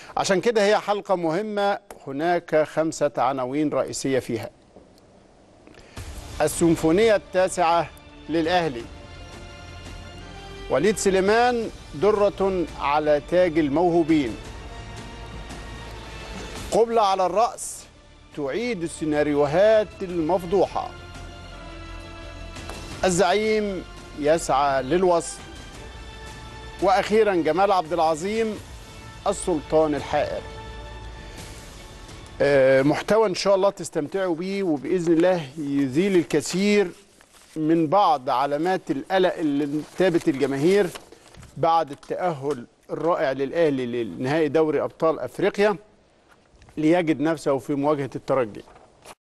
عشان كده هي حلقة مهمة هناك خمسة عناوين رئيسية فيها السيمفونية التاسعة للأهلي وليد سليمان درة على تاج الموهوبين قبلة على الرأس تعيد السيناريوهات المفضوحة الزعيم يسعى للوصل وأخيرا جمال عبد العظيم السلطان الحائر آه، محتوى إن شاء الله تستمتعوا بيه وبإذن الله يزيل الكثير من بعض علامات القلق اللي انتابت الجماهير بعد التأهل الرائع للأهلي لنهائي دوري أبطال أفريقيا ليجد نفسه في مواجهة الترجي